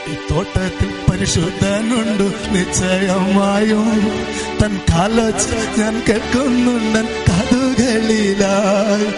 ഈ തോട്ടത്തിൽ പരിശുദ്ധനുണ്ട് നിശ്ചയമായും തൻ കാലച്ച ഞാൻ കേൾക്കുന്നുണ്ടൻ കഥകളിലായി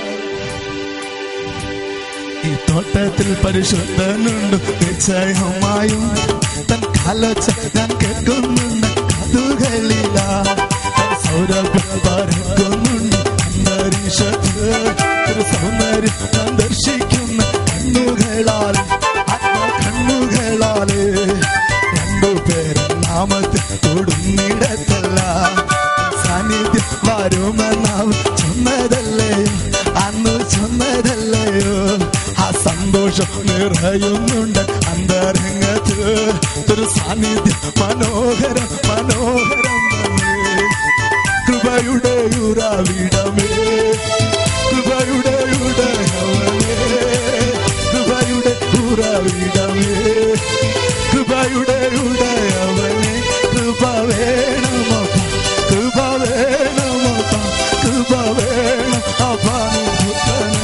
ഈ തോട്ടത്തിൽ പരിശുദ്ധനുണ്ട് നിശ്ചയമായും തൻ കാലച്ച ഞാൻ കേൾക്കുന്നുണ്ട് കഥകളിലായി തൻ സൗരഭ്യം പരക്കുന്നുണ്ട് അന്തരീക്ഷത്തിൽ ഒരു സൗന്ദര്യം ഞാൻ ദർശിക്കുന്ന കണ്ണുകളാൽ ആത്മ കണ്ണുകളാല് രണ്ടുപേരും നാമത്തിൽ തൊടുന്നിടത്തല്ല സാന്നിധ്യം വരുമെന്നാവും ചൊന്നതല്ലയോ അന്ന് ചൊന്നതല്ലയോ ആ സന്തോഷം നിറയുന്നുണ്ട് അന്തരംഗത്ത് ഒരു സാന്നിധ്യം മനോഹരം മനോഹരം തന്നെ. കൃപയുടെ ഉറവിടമേ കൃപയുടെ ഉടയവനേ കൃപയുടെ ഉറവിടമേ കൃപയുടെ ഉടയവനേ കൃപ വേണമോ കൃപ വേണമോ കൃപ വേണം അപാനുഭൂതന്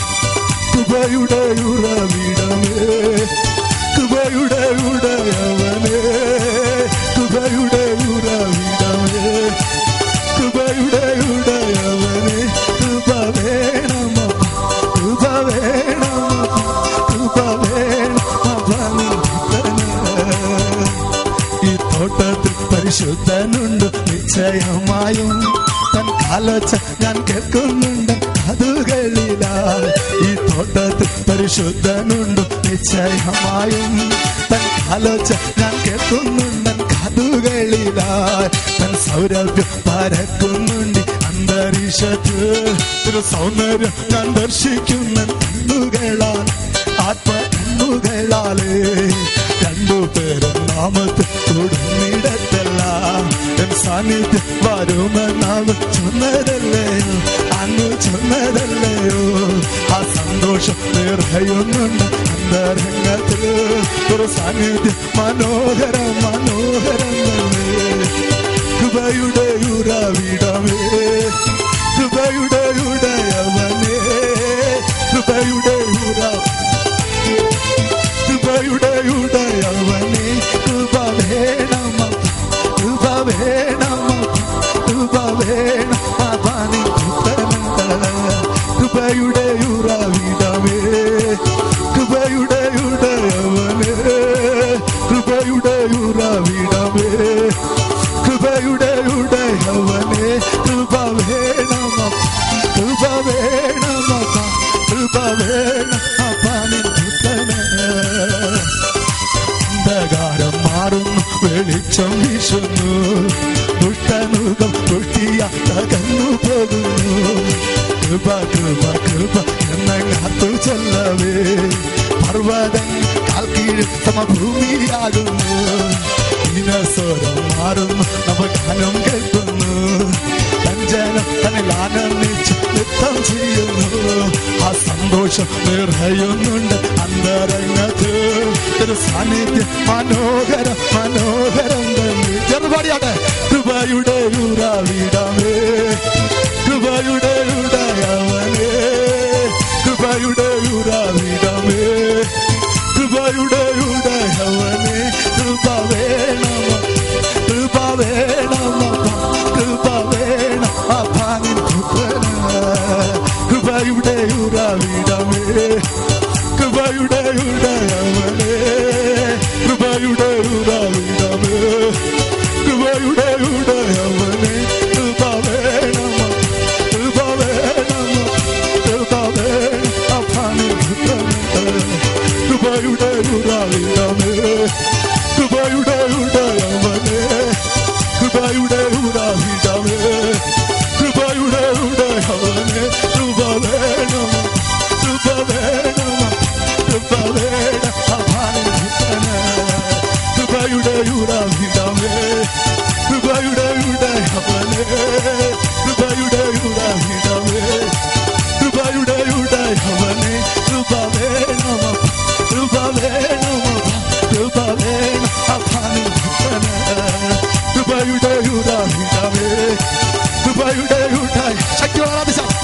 കൃപയുടെ ഉറവിടമേ കൃപയുടെ ഉടയവനേ കൃപയുടെ ഉറവിടമേ കൃപയുടെ ഉടയവനേ കൃപ വേണമോ കൃപ വേണമോ കൃപ വേണം അപാനുഭൂതന് ഈ തോട്ടത്തിൽ പരിശുദ്ധനുണ്ട് നിശ്ചയമായും തൻ കാലച്ച ഞാൻ കേൾക്കുന്നുണ്ട് കഥകളിലായി ഈ തോട്ടത്തിൽ പരിശുദ്ധനുണ്ട് നിശ്ചയമായും തൻ കാലച്ച ഞാൻ കേൾക്കുന്നുണ്ട് കഥകളിലായി തൻ സൗരഭ്യം പരക്കുന്നുണ്ട് അന്തരീക്ഷത്തിൽ ഒരു സൗന്ദര്യം ഞാൻ ദർശിക്കുന്ന കണ്ണുകളാൽ ആത്മ കണ്ണുകളാലേ രണ്ടുപേരും നാമത്തിൽ തൊടുന്നിടത്തല്ല എൻ സാന്നിധ്യം വരുമെന്നാവ് ചൊന്നതല്ലയോ അന്ന് ചൊന്നതല്ലയോ ആ സന്തോഷം നിറയുന്നുണ്ട് അന്തരംഗത്തിൽ ഒരു സാന്നിധ്യം മനോഹരം മനോഹരം തന്നെ കൃപയുടെ ഉറവിടമേ കൃപയുടെ ഉടയവനേ കൃപയുടെ ഉറ കൃപയുടെ ഉടയവനേ കൃപ വേണം കൃപ വേണം കൃപ വേണം അവാനി കൃപയുടെ ഉറവിടമേ കൃപയുടെ ഉടയവനേ കൃപയുടെ ഉറവിടമേ കൃപയുടെ ഉടയവനേ കൃപ വേണം കൃപ വേണം കൃപ വേണം അപ്പാനി അന്ധകാരം മാറുന്നു വെളിച്ചം വീശുന്നു ദുഷ്ടനുഖം ദുഷ്ടിയ തകർന്നു പോകുന്നു കൃപ കൃപ കൃപ എന്നങ്ങാത്തു ചെല്ലവേ പർവ്വതം കാൽക്കീഴ് സമഭൂമിയാകുന്നു ദിനസ്വരം മാറുന്നു നവഗാനം കേൾക്കുന്നു തഞ്ചനം തന്നിൽ ആനന്ദിച്ച് നൃത്തം ചെയ്യുന്നു ആ സന്തോഷം നിറയുന്നുണ്ട് അന്തരംഗത്ത് ഒരു സാന്നിധ്യം മനോഹരം മനോഹരം തന്നെ ചെറുപാടിയാട്ടെ കൃപയുടെ ഉറവിടമേ കൃപയുടെ ഉടയവനേ കൃപയുടെ ഉറവിടമേ കൃപയുടെ ഉടയവനേ കൃപ വേണമോ കൃപ വേണമോ കൃപ വേണം അഭാനി കൃപയുടെ ഉറവിടമേ കൃപയുടെ ഉടയവനേ കൃപയുടെ ഉറവിടമേ കൃപയുടെ ഉടയവനേ കൃപ വേണമോ കൃപ വേണമോ കൃപ വേണം അഭാനി കൃപയുടെ ഉറവിടമേ കൃപയുടെ ഉടയവനേ കൃപയുടെ ഉറവിടമേ കൃപയുടെ ഉടയവനേ കൃപ വേണം കൃപ വേണം കൃപ വേണം അഭാനിതന കൃപയുടെ ഉറവിടമേ കൃപയുടെ ഉടയവനേ കൃപയുടെ ഉറവിടമേ കൃപയുടെ ഉടയവനേ കൃപ വേണം കൃപ വേണം കൃപ വേണം അഭാനിതന കൃപയുടെ ഉറവിടമേ കൃപയുടെ ഉടയ ശക്തി ആരാധിച്ച